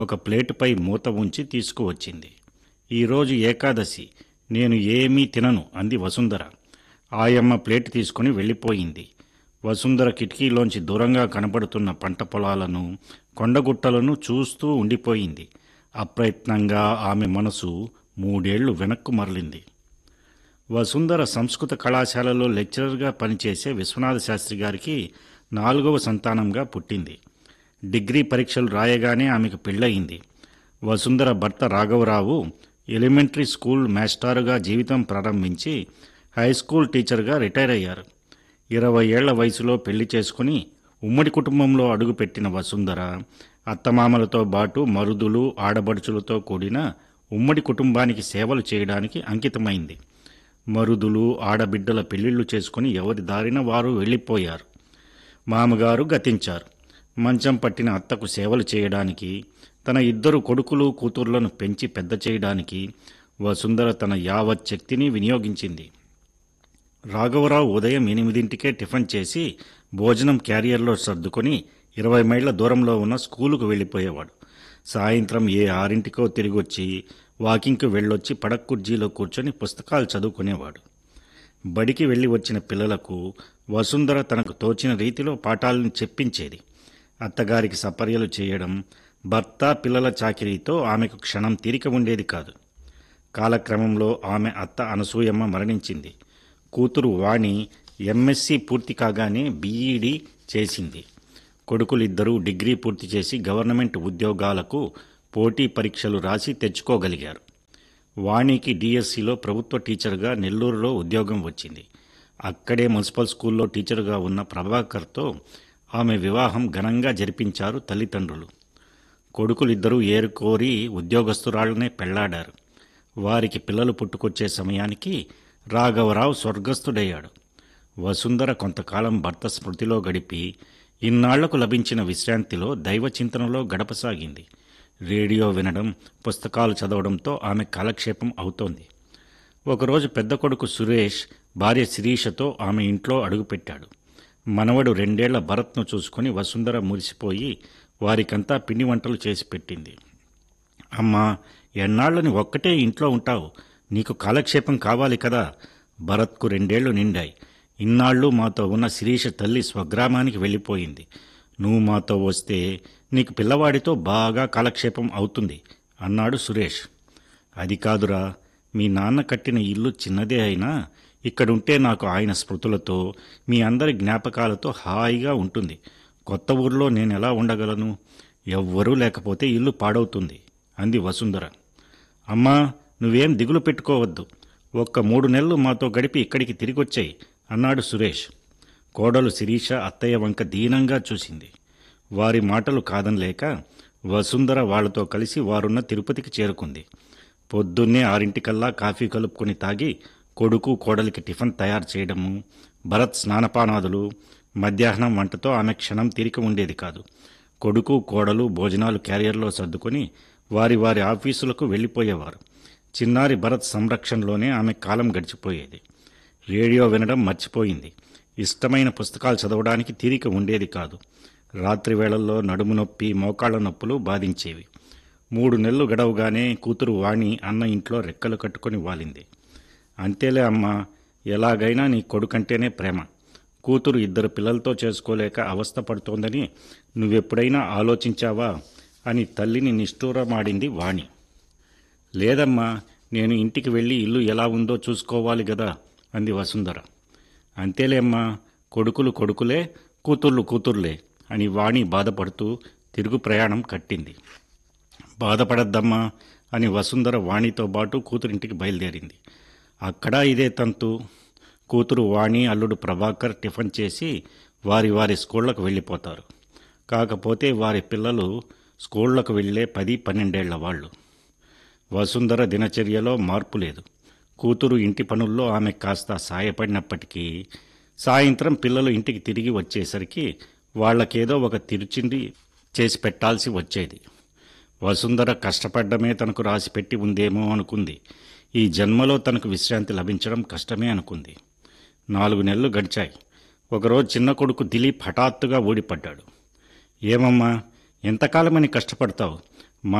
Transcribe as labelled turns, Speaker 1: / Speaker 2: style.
Speaker 1: ఒక ప్లేటుపై మూత ఉంచి తీసుకువచ్చింది ఈరోజు ఏకాదశి నేను ఏమీ తినను అంది వసుంధర ఆయమ్మ ప్లేట్ తీసుకుని వెళ్ళిపోయింది వసుంధర కిటికీలోంచి దూరంగా కనబడుతున్న పంట పొలాలను కొండగుట్టలను చూస్తూ ఉండిపోయింది అప్రయత్నంగా ఆమె మనసు మూడేళ్లు వెనక్కు మరలింది వసుంధర సంస్కృత కళాశాలలో లెక్చరర్గా పనిచేసే విశ్వనాథ శాస్త్రి గారికి నాలుగవ సంతానంగా పుట్టింది డిగ్రీ పరీక్షలు రాయగానే ఆమెకు పెళ్ళయింది వసుంధర భర్త రాఘవరావు ఎలిమెంటరీ స్కూల్ మాస్టారుగా జీవితం ప్రారంభించి హై స్కూల్ టీచర్గా రిటైర్ అయ్యారు ఇరవై ఏళ్ల వయసులో పెళ్లి చేసుకుని ఉమ్మడి కుటుంబంలో అడుగుపెట్టిన వసుంధర అత్తమామలతో పాటు మరుదులు ఆడబడుచులతో కూడిన ఉమ్మడి కుటుంబానికి సేవలు చేయడానికి అంకితమైంది మరుదులు ఆడబిడ్డల పెళ్లిళ్లు చేసుకుని ఎవరి దారిన వారు వెళ్ళిపోయారు మామగారు గతించారు మంచం పట్టిన అత్తకు సేవలు చేయడానికి తన ఇద్దరు కొడుకులు కూతుర్లను పెంచి పెద్ద చేయడానికి వసుంధర తన యావత్ శక్తిని వినియోగించింది రాఘవరావు ఉదయం ఎనిమిదింటికే టిఫిన్ చేసి భోజనం క్యారియర్లో సర్దుకొని ఇరవై మైళ్ళ దూరంలో ఉన్న స్కూలుకు వెళ్ళిపోయేవాడు సాయంత్రం ఏ ఆరింటికో తిరిగొచ్చి వాకింగ్కి వెళ్ళొచ్చి పడక కుర్జీలో కూర్చొని పుస్తకాలు చదువుకునేవాడు బడికి వెళ్ళి వచ్చిన పిల్లలకు వసుంధర తనకు తోచిన రీతిలో పాఠాలను చెప్పించేది అత్తగారికి సపర్యలు చేయడం భర్త పిల్లల చాకిరీతో ఆమెకు క్షణం తీరిక ఉండేది కాదు కాలక్రమంలో ఆమె అత్త అనసూయమ్మ మరణించింది కూతురు వాణి ఎంఎస్సి పూర్తి కాగానే బీఈడి చేసింది కొడుకులిద్దరూ డిగ్రీ పూర్తి చేసి గవర్నమెంట్ ఉద్యోగాలకు పోటీ పరీక్షలు రాసి తెచ్చుకోగలిగారు వాణికి డిఎస్సిలో ప్రభుత్వ టీచర్గా నెల్లూరులో ఉద్యోగం వచ్చింది అక్కడే మున్సిపల్ స్కూల్లో టీచర్గా ఉన్న ప్రభాకర్తో ఆమె వివాహం ఘనంగా జరిపించారు తల్లిదండ్రులు కొడుకులిద్దరూ ఏరుకోరి ఉద్యోగస్తురాళ్లనే పెళ్లాడారు వారికి పిల్లలు పుట్టుకొచ్చే సమయానికి రాఘవరావు స్వర్గస్థుడయ్యాడు వసుంధర కొంతకాలం భర్త స్మృతిలో గడిపి ఇన్నాళ్లకు లభించిన విశ్రాంతిలో దైవ చింతనలో గడపసాగింది రేడియో వినడం పుస్తకాలు చదవడంతో ఆమె కాలక్షేపం అవుతోంది ఒకరోజు పెద్ద కొడుకు సురేష్ భార్య శిరీషతో ఆమె ఇంట్లో అడుగుపెట్టాడు మనవడు రెండేళ్ల భరత్ను చూసుకుని వసుంధర మురిసిపోయి వారికంతా పిండి వంటలు చేసి పెట్టింది అమ్మా ఎన్నాళ్ళని ఒక్కటే ఇంట్లో ఉంటావు నీకు కాలక్షేపం కావాలి కదా భరత్కు రెండేళ్లు నిండాయి ఇన్నాళ్ళు మాతో ఉన్న శిరీష తల్లి స్వగ్రామానికి వెళ్ళిపోయింది నువ్వు మాతో వస్తే నీకు పిల్లవాడితో బాగా కాలక్షేపం అవుతుంది అన్నాడు సురేష్ అది కాదురా మీ నాన్న కట్టిన ఇల్లు చిన్నదే అయినా ఇక్కడుంటే నాకు ఆయన స్మృతులతో మీ అందరి జ్ఞాపకాలతో హాయిగా ఉంటుంది కొత్త ఊర్లో నేను ఎలా ఉండగలను ఎవ్వరూ లేకపోతే ఇల్లు పాడవుతుంది అంది వసుంధర అమ్మా నువ్వేం దిగులు పెట్టుకోవద్దు ఒక్క మూడు నెలలు మాతో గడిపి ఇక్కడికి తిరిగొచ్చాయి అన్నాడు సురేష్ కోడలు శిరీష అత్తయ్య వంక దీనంగా చూసింది వారి మాటలు కాదనలేక వసుంధర వాళ్లతో కలిసి వారున్న తిరుపతికి చేరుకుంది పొద్దున్నే ఆరింటికల్లా కాఫీ కలుపుకొని తాగి కొడుకు కోడలికి టిఫిన్ తయారు చేయడము భరత్ స్నానపానాదులు మధ్యాహ్నం వంటతో ఆమె క్షణం తీరిక ఉండేది కాదు కొడుకు కోడలు భోజనాలు క్యారియర్లో సర్దుకొని వారి వారి ఆఫీసులకు వెళ్ళిపోయేవారు చిన్నారి భరత్ సంరక్షణలోనే ఆమె కాలం గడిచిపోయేది రేడియో వినడం మర్చిపోయింది ఇష్టమైన పుస్తకాలు చదవడానికి తీరిక ఉండేది కాదు రాత్రి వేళల్లో నడుము నొప్పి మోకాళ్ల నొప్పులు బాధించేవి మూడు నెలలు గడవగానే కూతురు వాణి అన్న ఇంట్లో రెక్కలు కట్టుకొని వాలింది అంతేలే అమ్మా ఎలాగైనా నీ కొడుకంటేనే ప్రేమ కూతురు ఇద్దరు పిల్లలతో చేసుకోలేక అవస్థ పడుతోందని నువ్వెప్పుడైనా ఆలోచించావా అని తల్లిని నిష్ఠూరమాడింది వాణి లేదమ్మా నేను ఇంటికి వెళ్ళి ఇల్లు ఎలా ఉందో చూసుకోవాలి గదా అంది వసుంధర అంతేలేమ్మా కొడుకులు కొడుకులే కూతుర్లు కూతుర్లే అని వాణి బాధపడుతూ తిరుగు ప్రయాణం కట్టింది బాధపడద్దమ్మా అని వసుంధర వాణితో పాటు కూతురింటికి బయలుదేరింది అక్కడ ఇదే తంతు కూతురు వాణి అల్లుడు ప్రభాకర్ టిఫిన్ చేసి వారి వారి స్కూళ్లకు వెళ్ళిపోతారు కాకపోతే వారి పిల్లలు స్కూళ్లకు వెళ్ళే పది పన్నెండేళ్ల వాళ్ళు వసుంధర దినచర్యలో మార్పు లేదు కూతురు ఇంటి పనుల్లో ఆమె కాస్త సాయపడినప్పటికీ సాయంత్రం పిల్లలు ఇంటికి తిరిగి వచ్చేసరికి వాళ్ళకేదో ఒక తిరుచిండి చేసి పెట్టాల్సి వచ్చేది వసుంధర కష్టపడ్డమే తనకు రాసిపెట్టి ఉందేమో అనుకుంది ఈ జన్మలో తనకు విశ్రాంతి లభించడం కష్టమే అనుకుంది నాలుగు నెలలు గడిచాయి ఒకరోజు చిన్న కొడుకు దిలీప్ హఠాత్తుగా ఊడిపడ్డాడు ఏమమ్మా ఎంతకాలమని కష్టపడతావు